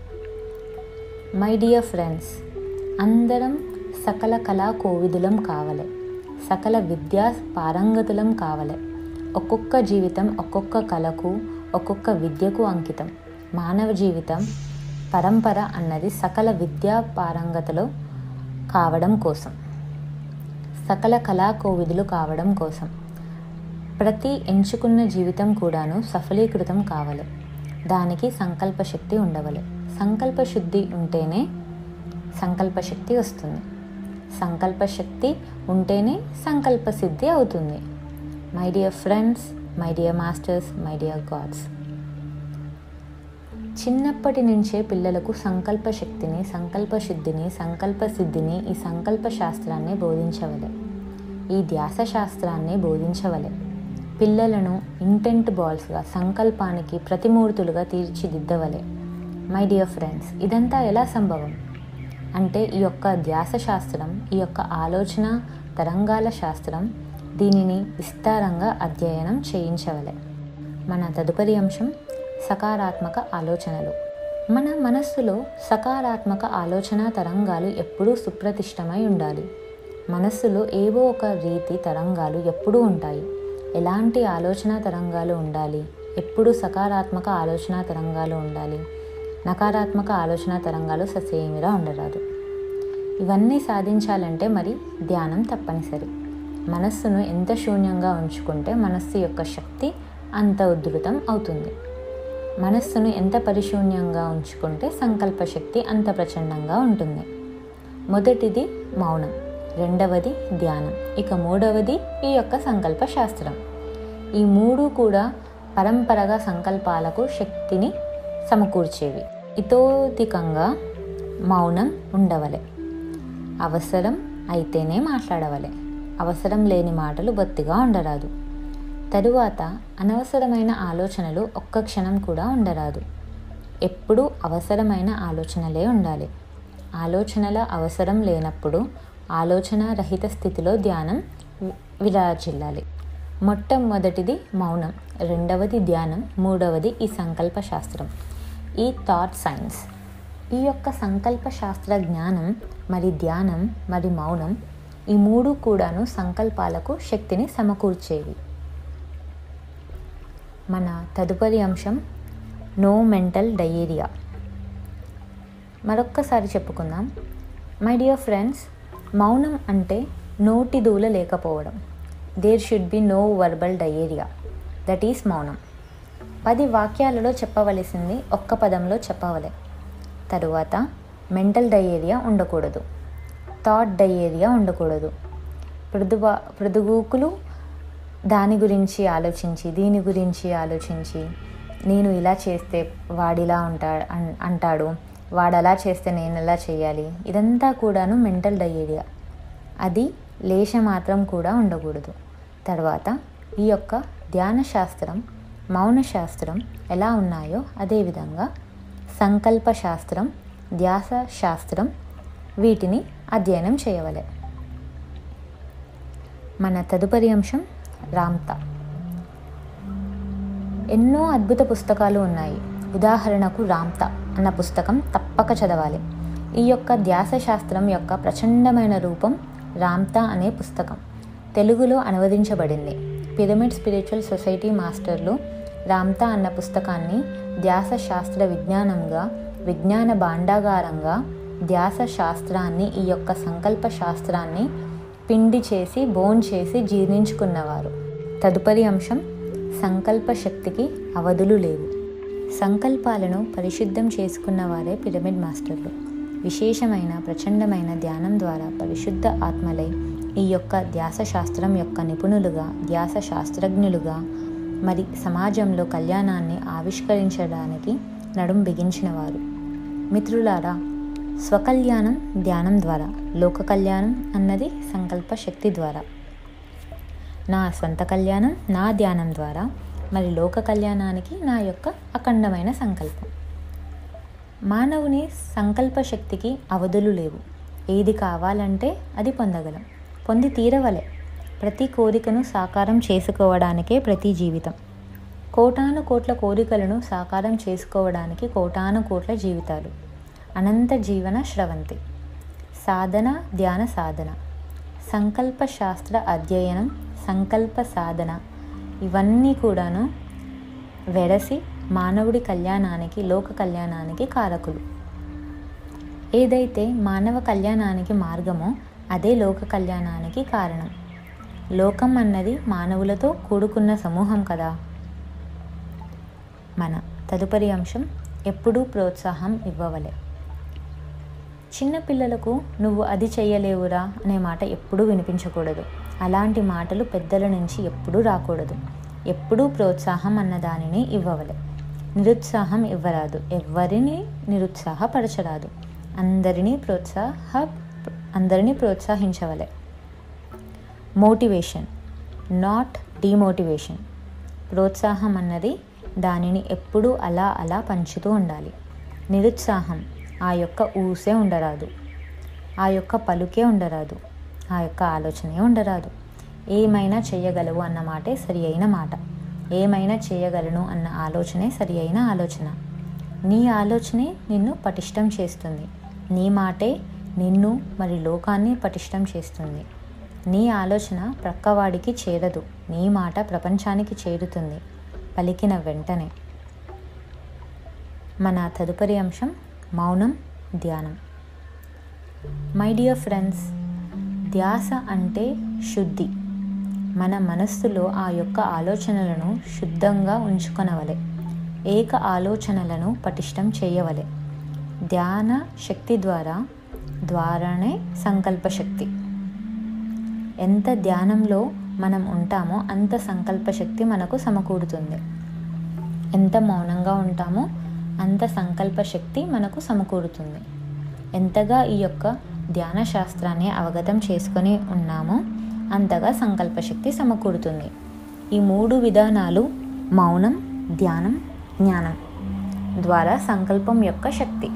A: మై డియర్ ఫ్రెండ్స్ అందరం సకల కళా కోవిదులం కావలే సకల విద్యా పారంగతులం కావలే ఒక్కొక్క జీవితం ఒక్కొక్క కళకు ఒక్కొక్క విద్యకు అంకితం మానవ జీవితం పరంపర అన్నది సకల విద్యా పారంగతలో కావడం కోసం సకల కళా కోవిదులు కావడం కోసం ప్రతి ఎంచుకున్న జీవితం కూడాను సఫలీకృతం కావాలి దానికి సంకల్ప శక్తి ఉండవలే సంకల్ప శుద్ధి ఉంటేనే సంకల్ప శక్తి వస్తుంది సంకల్ప శక్తి ఉంటేనే సంకల్ప సిద్ధి అవుతుంది my dear friends my dear masters my dear gods చిన్నప్పటి నుంచే పిల్లలకు సంకల్ప శక్తిని సంకల్ప శుద్ధిని సంకల్ప సిద్ధిని ఈ సంకల్ప శాస్త్రాన్ని బోధించవలే ఈ ధ్యాస శాస్త్రాన్ని బోధించవలే పిల్లలను ఇంటెంట్ బాల్స్గా సంకల్పానికి ప్రతిమూర్తులుగా తీర్చిదిద్దవలే మై డియర్ ఫ్రెండ్స్ ఇదంతా ఎలా సంభవం అంటే ఈ యొక్క ధ్యాస శాస్త్రం ఈ యొక్క ఆలోచన తరంగాల శాస్త్రం దీనిని విస్తారంగా అధ్యయనం చేయించవలే మన తదుపరి అంశం సకారాత్మక ఆలోచనలు మన మనస్సులో సకారాత్మక ఆలోచన తరంగాలు ఎప్పుడూ సుప్రతిష్టమై ఉండాలి మనస్సులో ఏవో ఒక రీతి తరంగాలు ఎప్పుడూ ఉంటాయి ఎలాంటి ఆలోచన తరంగాలు ఉండాలి ఎప్పుడు సకారాత్మక ఆలోచన తరంగాలు ఉండాలి నకారాత్మక ఆలోచన తరంగాలు ససేమిరా ఉండరాదు ఇవన్నీ సాధించాలంటే మరి ధ్యానం తప్పనిసరి మనస్సును ఎంత శూన్యంగా ఉంచుకుంటే మనస్సు యొక్క శక్తి అంత ఉధృతం అవుతుంది మనస్సును ఎంత పరిశూన్యంగా ఉంచుకుంటే సంకల్ప శక్తి అంత ప్రచండంగా ఉంటుంది మొదటిది మౌనం రెండవది ధ్యానం ఇక మూడవది ఈ యొక్క సంకల్ప శాస్త్రం ఈ మూడు కూడా పరంపరగా సంకల్పాలకు శక్తిని సమకూర్చేవి ఇతోధికంగా మౌనం ఉండవలే అవసరం అయితేనే మాట్లాడవలే అవసరం లేని మాటలు బొత్తిగా ఉండరాదు తరువాత అనవసరమైన ఆలోచనలు ఒక్క క్షణం కూడా ఉండరాదు ఎప్పుడూ అవసరమైన ఆలోచనలే ఉండాలి ఆలోచనల అవసరం లేనప్పుడు ఆలోచన రహిత స్థితిలో ధ్యానం విరాజిల్లాలి మొట్టమొదటిది మౌనం రెండవది ధ్యానం మూడవది ఈ సంకల్ప శాస్త్రం ఈ థాట్ సైన్స్ ఈ యొక్క సంకల్ప శాస్త్ర జ్ఞానం మరి ధ్యానం మరి మౌనం ఈ మూడు కూడాను సంకల్పాలకు శక్తిని సమకూర్చేవి మన తదుపరి అంశం నో మెంటల్ డయేరియా మరొక్కసారి చెప్పుకుందాం మై డియర్ ఫ్రెండ్స్ మౌనం అంటే నోటి దూల లేకపోవడం there should be no verbal diarrhoea that is మౌనం పది వాక్యాలలో చెప్పవలసింది ఒక్క పదంలో చెప్పవలే తరువాత మెంటల్ డయేరియా ఉండకూడదు థాట్ డయేరియా ఉండకూడదు పృదువా పృదుగూకులు దాని గురించి ఆలోచించి దీని గురించి ఆలోచించి నేను ఇలా చేస్తే వాడిలా ఉంటా అంటాడు వాడు అలా చేస్తే నేను ఎలా చేయాలి ఇదంతా కూడాను మెంటల్ డయేరియా అది లేశ మాత్రం కూడా ఉండకూడదు తర్వాత ఈ యొక్క ధ్యాన శాస్త్రం మౌన శాస్త్రం ఎలా ఉన్నాయో అదేవిధంగా సంకల్ప శాస్త్రం ధ్యాస శాస్త్రం వీటిని అధ్యయనం చేయవలే మన తదుపరి అంశం రామ్తా ఎన్నో అద్భుత పుస్తకాలు ఉన్నాయి ఉదాహరణకు రామ్తా అన్న పుస్తకం తప్పక చదవాలి ఈ యొక్క ధ్యాస శాస్త్రం యొక్క ప్రచండమైన రూపం రామ్తా అనే పుస్తకం తెలుగులో అనువదించబడింది పిరమిడ్ స్పిరిచువల్ సొసైటీ మాస్టర్లు రామ్తా అన్న పుస్తకాన్ని ధ్యాస శాస్త్ర విజ్ఞానంగా విజ్ఞాన భాండాగారంగా ధ్యాస శాస్త్రాన్ని ఈ యొక్క సంకల్ప శాస్త్రాన్ని పిండి చేసి బోన్ చేసి జీర్ణించుకున్నవారు తదుపరి అంశం సంకల్ప శక్తికి అవధులు లేవు సంకల్పాలను పరిశుద్ధం చేసుకున్న వారే పిరమిడ్ మాస్టర్లు విశేషమైన ప్రచండమైన ధ్యానం ద్వారా పరిశుద్ధ ఆత్మలై ఈ యొక్క ధ్యాస శాస్త్రం యొక్క నిపుణులుగా ధ్యాస శాస్త్రజ్ఞులుగా మరి సమాజంలో కళ్యాణాన్ని ఆవిష్కరించడానికి నడుం బిగించినవారు మిత్రులారా స్వకల్యాణం ధ్యానం ద్వారా లోక కళ్యాణం అన్నది సంకల్ప శక్తి ద్వారా నా సొంత కళ్యాణం నా ధ్యానం ద్వారా మరి లోక కళ్యాణానికి నా యొక్క అఖండమైన సంకల్పం మానవుని సంకల్ప శక్తికి అవధులు లేవు ఏది కావాలంటే అది పొందగలం పొంది తీరవలే ప్రతి కోరికను సాకారం చేసుకోవడానికే ప్రతి జీవితం కోటాను కోట్ల కోరికలను సాకారం చేసుకోవడానికి కోటాను కోట్ల జీవితాలు అనంత జీవన స్రవంతి సాధన ధ్యాన సాధన సంకల్ప శాస్త్ర అధ్యయనం సంకల్ప సాధన ఇవన్నీ కూడాను వెరసి మానవుడి కళ్యాణానికి లోక కళ్యాణానికి కారకులు ఏదైతే మానవ కళ్యాణానికి మార్గమో అదే లోక కళ్యాణానికి కారణం లోకం అన్నది మానవులతో కూడుకున్న సమూహం కదా మన తదుపరి అంశం ఎప్పుడూ ప్రోత్సాహం ఇవ్వవలే చిన్నపిల్లలకు నువ్వు అది చెయ్యలేవురా అనే మాట ఎప్పుడూ వినిపించకూడదు అలాంటి మాటలు పెద్దల నుంచి ఎప్పుడూ రాకూడదు ఎప్పుడూ ప్రోత్సాహం అన్న దానిని ఇవ్వవలే నిరుత్సాహం ఇవ్వరాదు ఎవరిని నిరుత్సాహపరచరాదు అందరినీ ప్రోత్సాహ అందరినీ ప్రోత్సహించవలే మోటివేషన్ నాట్ డిమోటివేషన్ ప్రోత్సాహం అన్నది దానిని ఎప్పుడూ అలా అలా పంచుతూ ఉండాలి నిరుత్సాహం ఆ యొక్క ఊసే ఉండరాదు ఆ యొక్క పలుకే ఉండరాదు ఆ యొక్క ఆలోచనే ఉండరాదు ఏమైనా చేయగలవు అన్న మాటే సరి అయిన మాట ఏమైనా చేయగలను అన్న ఆలోచనే సరి అయిన ఆలోచన నీ ఆలోచనే నిన్ను పటిష్టం చేస్తుంది నీ మాటే నిన్ను మరి లోకాన్ని పటిష్టం చేస్తుంది నీ ఆలోచన ప్రక్కవాడికి చేరదు నీ మాట ప్రపంచానికి చేరుతుంది పలికిన వెంటనే మన తదుపరి అంశం మౌనం ధ్యానం మై డియర్ ఫ్రెండ్స్ ధ్యాస అంటే శుద్ధి మన మనస్సులో ఆ యొక్క ఆలోచనలను శుద్ధంగా ఉంచుకొనవలె ఏక ఆలోచనలను పటిష్టం చేయవలె ధ్యాన శక్తి ద్వారా ద్వారానే సంకల్ప శక్తి ఎంత ధ్యానంలో మనం ఉంటామో అంత సంకల్ప శక్తి మనకు సమకూరుతుంది ఎంత మౌనంగా ఉంటామో అంత సంకల్ప శక్తి మనకు సమకూరుతుంది ఎంతగా ఈ యొక్క ధ్యాన శాస్త్రాన్ని అవగతం చేసుకొని ఉన్నామో అంతగా సంకల్ప శక్తి సమకూరుతుంది ఈ మూడు విధానాలు మౌనం ధ్యానం జ్ఞానం ద్వారా సంకల్పం యొక్క శక్తి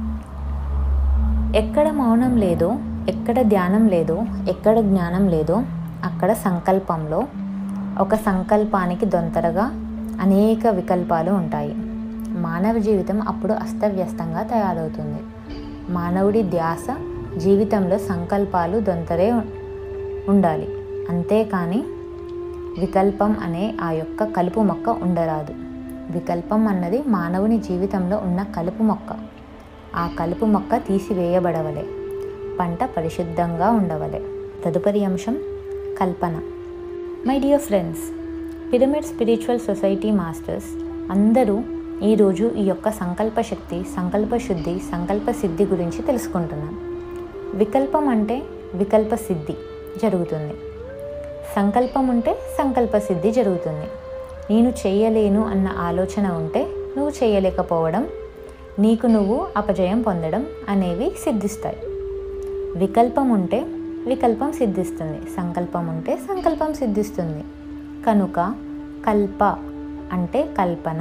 A: ఎక్కడ మౌనం లేదో ఎక్కడ ధ్యానం లేదో ఎక్కడ జ్ఞానం లేదో అక్కడ సంకల్పంలో ఒక సంకల్పానికి దొంతరగా అనేక వికల్పాలు ఉంటాయి మానవ జీవితం అప్పుడు అస్తవ్యస్తంగా తయారవుతుంది మానవుడి ధ్యాస జీవితంలో సంకల్పాలు దొంతరే ఉండాలి అంతేకాని వికల్పం అనే ఆ యొక్క కలుపు మొక్క ఉండరాదు వికల్పం అన్నది మానవుని జీవితంలో ఉన్న కలుపు మొక్క ఆ కలుపు మొక్క తీసివేయబడవలే పంట పరిశుద్ధంగా ఉండవలే తదుపరి అంశం కల్పన my dear friends pyramid spiritual society masters అందరూ ఈరోజు ఈ యొక్క సంకల్ప శక్తి సంకల్ప శుద్ధి సంకల్ప సిద్ధి గురించి తెలుసుకుంటున్నాం వికల్పం అంటే వికల్ప సిద్ధి జరుగుతుంది సంకల్పం ఉంటే సంకల్ప సిద్ధి జరుగుతుంది నేను చేయలేను అన్న ఆలోచన ఉంటే నువ్వు చేయలేకపోవడం నీకు నువ్వు అపజయం పొందడం అనేవి సిద్ధిస్తాయి వికల్పం ఉంటే వికల్పం సిద్ధిస్తుంది సంకల్పం ఉంటే సంకల్పం సిద్ధిస్తుంది కనుక కల్ప అంటే కల్పన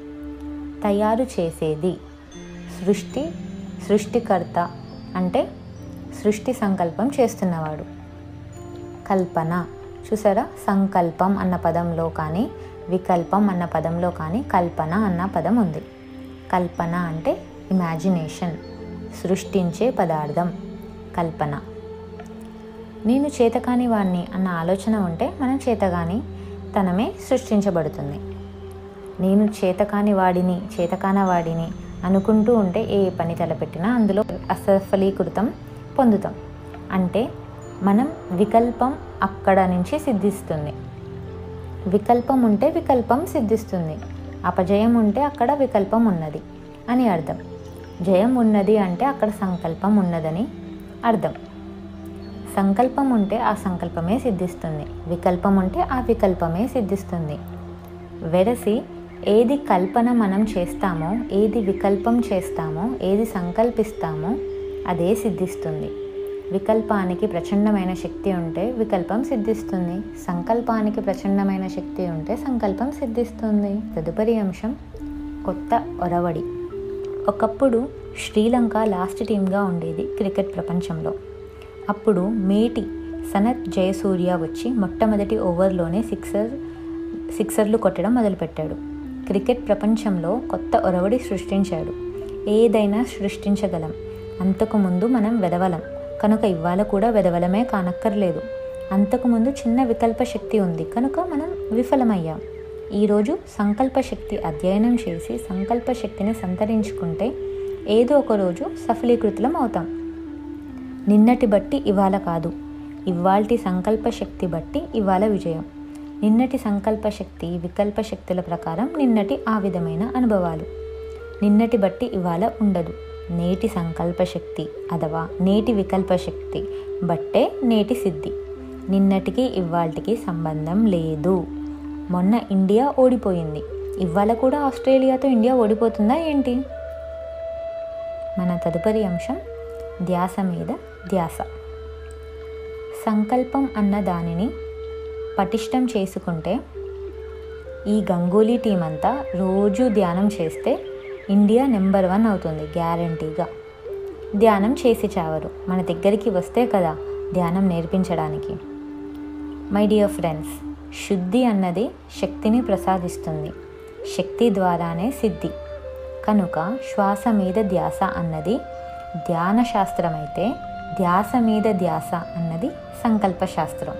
A: తయారు చేసేది సృష్టి సృష్టికర్త అంటే సృష్టి సంకల్పం చేస్తున్నవాడు కల్పన చూసారా సంకల్పం అన్న పదంలో కానీ వికల్పం అన్న పదంలో కానీ కల్పన అన్న పదం ఉంది కల్పన అంటే ఇమాజినేషన్ సృష్టించే పదార్థం కల్పన నేను చేతకాని వాడిని అన్న ఆలోచన ఉంటే మనం చేతగాని తనమే సృష్టించబడుతుంది నేను చేతకాని వాడిని చేతకాన వాడిని అనుకుంటూ ఉంటే ఏ పని తలపెట్టినా అందులో అసఫలీకృతం పొందుతాం అంటే మనం వికల్పం అక్కడ నుంచి సిద్ధిస్తుంది వికల్పం ఉంటే వికల్పం సిద్ధిస్తుంది అపజయం ఉంటే అక్కడ వికల్పం ఉన్నది అని అర్థం జయం ఉన్నది అంటే అక్కడ సంకల్పం ఉన్నదని అర్థం సంకల్పం ఉంటే ఆ సంకల్పమే సిద్ధిస్తుంది వికల్పం ఉంటే ఆ వికల్పమే సిద్ధిస్తుంది వెరసి ఏది కల్పన మనం చేస్తామో ఏది వికల్పం చేస్తామో ఏది సంకల్పిస్తామో అదే సిద్ధిస్తుంది వికల్పానికి ప్రచండమైన శక్తి ఉంటే వికల్పం సిద్ధిస్తుంది సంకల్పానికి ప్రచండమైన శక్తి ఉంటే సంకల్పం సిద్ధిస్తుంది తదుపరి అంశం కొత్త ఒరవడి ఒకప్పుడు శ్రీలంక లాస్ట్ టీమ్గా ఉండేది క్రికెట్ ప్రపంచంలో అప్పుడు మేటి సనత్ జయసూర్య వచ్చి మొట్టమొదటి ఓవర్లోనే సిక్సర్ సిక్సర్లు కొట్టడం మొదలుపెట్టాడు క్రికెట్ ప్రపంచంలో కొత్త ఒరవడి సృష్టించాడు ఏదైనా సృష్టించగలం అంతకుముందు మనం వెదవలం కనుక ఇవాళ కూడా వెదవలమే కానక్కర్లేదు అంతకుముందు చిన్న వికల్ప శక్తి ఉంది కనుక మనం విఫలమయ్యాం ఈరోజు సంకల్ప శక్తి అధ్యయనం చేసి సంకల్ప శక్తిని సంతరించుకుంటే ఏదో ఒక రోజు సఫలీకృతులం అవుతాం నిన్నటి బట్టి ఇవాళ కాదు ఇవాల్టి సంకల్ప శక్తి బట్టి ఇవాళ విజయం నిన్నటి సంకల్ప శక్తి వికల్ప శక్తుల ప్రకారం నిన్నటి ఆ విధమైన అనుభవాలు నిన్నటి బట్టి ఇవాళ ఉండదు నేటి సంకల్ప శక్తి అథవా నేటి వికల్ప శక్తి బట్టే నేటి సిద్ధి నిన్నటికి ఇవాల్టికి సంబంధం లేదు మొన్న ఇండియా ఓడిపోయింది ఇవాళ కూడా ఆస్ట్రేలియాతో ఇండియా ఓడిపోతుందా ఏంటి మన తదుపరి అంశం ధ్యాస మీద ధ్యాస సంకల్పం అన్న దానిని పటిష్టం చేసుకుంటే ఈ గంగూలీ టీం అంతా రోజు ధ్యానం చేస్తే ఇండియా నెంబర్ వన్ అవుతుంది గ్యారంటీగా ధ్యానం చేసి చావరు మన దగ్గరికి వస్తే కదా ధ్యానం నేర్పించడానికి మై డియర్ ఫ్రెండ్స్ శుద్ధి అన్నది శక్తిని ప్రసాదిస్తుంది శక్తి ద్వారానే సిద్ధి కనుక శ్వాస మీద ధ్యాస అన్నది ధ్యాన శాస్త్రం అయితే ధ్యాస మీద ధ్యాస అన్నది సంకల్ప శాస్త్రం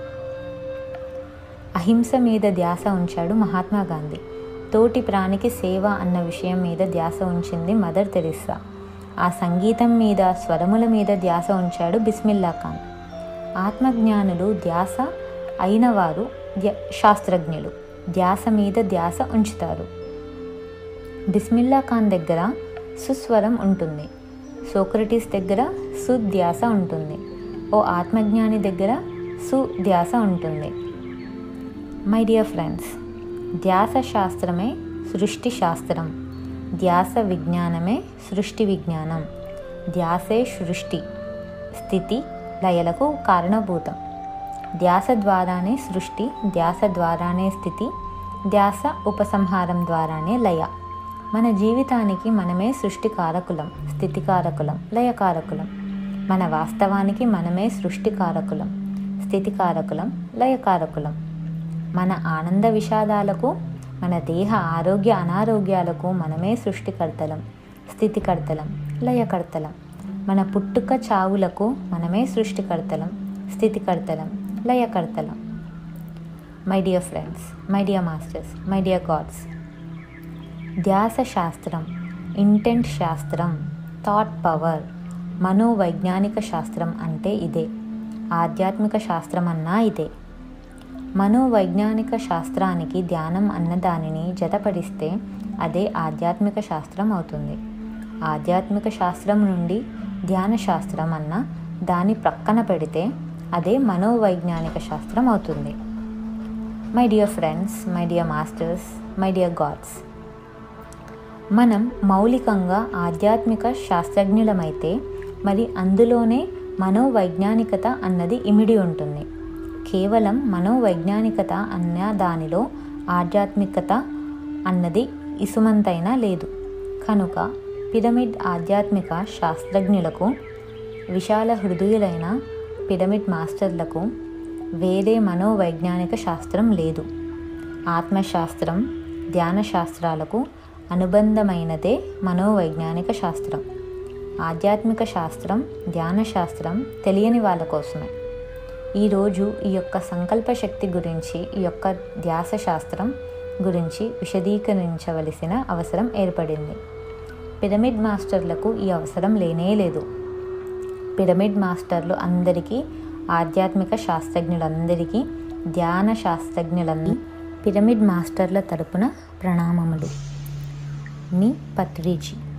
A: అహింస మీద ధ్యాస ఉంచాడు మహాత్మా గాంధీ తోటి ప్రాణికి సేవ అన్న విషయం మీద ధ్యాస ఉంచింది మదర్ తెరిస్సా ఆ సంగీతం మీద స్వరముల మీద ధ్యాస ఉంచాడు బిస్మిల్లా ఖాన్ ఆత్మజ్ఞానులు ధ్యాస అయిన వారు ధ్య- శాస్త్రజ్ఞులు ధ్యాస మీద ధ్యాస ఉంచుతారు బిస్మిల్లా ఖాన్ దగ్గర సుస్వరం ఉంటుంది సోక్రటీస్ దగ్గర సుధ్యాస ఉంటుంది ఓ ఆత్మజ్ఞాని దగ్గర సుధ్యాస ఉంటుంది మై డియర్ ఫ్రెండ్స్ ధ్యాస శాస్త్రమే సృష్టి శాస్త్రం ధ్యాస విజ్ఞానమే సృష్టి విజ్ఞానం ధ్యాసే సృష్టి స్థితి లయలకు కారణభూతం ధ్యాస ద్వారానే సృష్టి ధ్యాస ద్వారానే స్థితి ధ్యాస ఉపసంహారం ద్వారానే లయ మన జీవితానికి మనమే సృష్టి కారకులం స్థితి కారకులం లయ కారకులం మన వాస్తవానికి మనమే సృష్టి కారకులం స్థితి కారకులం లయ కారకులం మన ఆనంద విషాదాలకు మన దేహ ఆరోగ్య అనారోగ్యాలకు మనమే సృష్టికర్తలం స్థితికర్తలం లయకర్తలం మన పుట్టుక చావులకు మనమే సృష్టికర్తలం స్థితికర్తలం లయకర్తలం my dear friends my dear masters my dear gods ధ్యాస శాస్త్రం ఇంటెంట్ శాస్త్రం థాట్ పవర్ మనోవైజ్ఞానిక శాస్త్రం అంటే ఇదే ఆధ్యాత్మిక శాస్త్రం అన్నా ఇదే మనోవైజ్ఞానిక శాస్త్రానికి ధ్యానం అన్న దానిని జతపడిస్తే అదే ఆధ్యాత్మిక శాస్త్రం అవుతుంది ఆధ్యాత్మిక శాస్త్రం నుండి ధ్యాన శాస్త్రం అన్న దాని ప్రక్కన పెడితే అదే మనోవైజ్ఞానిక శాస్త్రం అవుతుంది my dear friends my dear masters my dear gods మనం మౌలికంగా ఆధ్యాత్మిక శాస్త్రజ్ఞులమైతే మరి అందులోనే మనోవైజ్ఞానికత అన్నది ఇమిడి ఉంటుంది కేవలం మనోవైజ్ఞానికత అన్న దానిలో ఆధ్యాత్మికత అన్నది ఇసుమంతైనా లేదు కనుక పిరమిడ్ ఆధ్యాత్మిక శాస్త్రజ్ఞులకు విశాల హృదయులైన పిరమిడ్ మాస్టర్లకు వేరే మనోవైజ్ఞానిక శాస్త్రం లేదు ఆత్మశాస్త్రం ధ్యాన శాస్త్రాలకు అనుబంధమైనదే మనోవైజ్ఞానిక శాస్త్రం ఆధ్యాత్మిక శాస్త్రం ధ్యాన శాస్త్రం తెలియని వాళ్ళ కోసమే ఈరోజు ఈ యొక్క సంకల్ప శక్తి గురించి ఈ యొక్క ధ్యాస శాస్త్రం గురించి విశదీకరించవలసిన అవసరం ఏర్పడింది పిరమిడ్ మాస్టర్లకు ఈ అవసరం లేనే లేదు పిరమిడ్ మాస్టర్లు అందరికీ ఆధ్యాత్మిక శాస్త్రజ్ఞులందరికీ ధ్యాన శాస్త్రజ్ఞులందరి పిరమిడ్ మాస్టర్ల తరపున ప్రణామములు మీ పత్రిజీ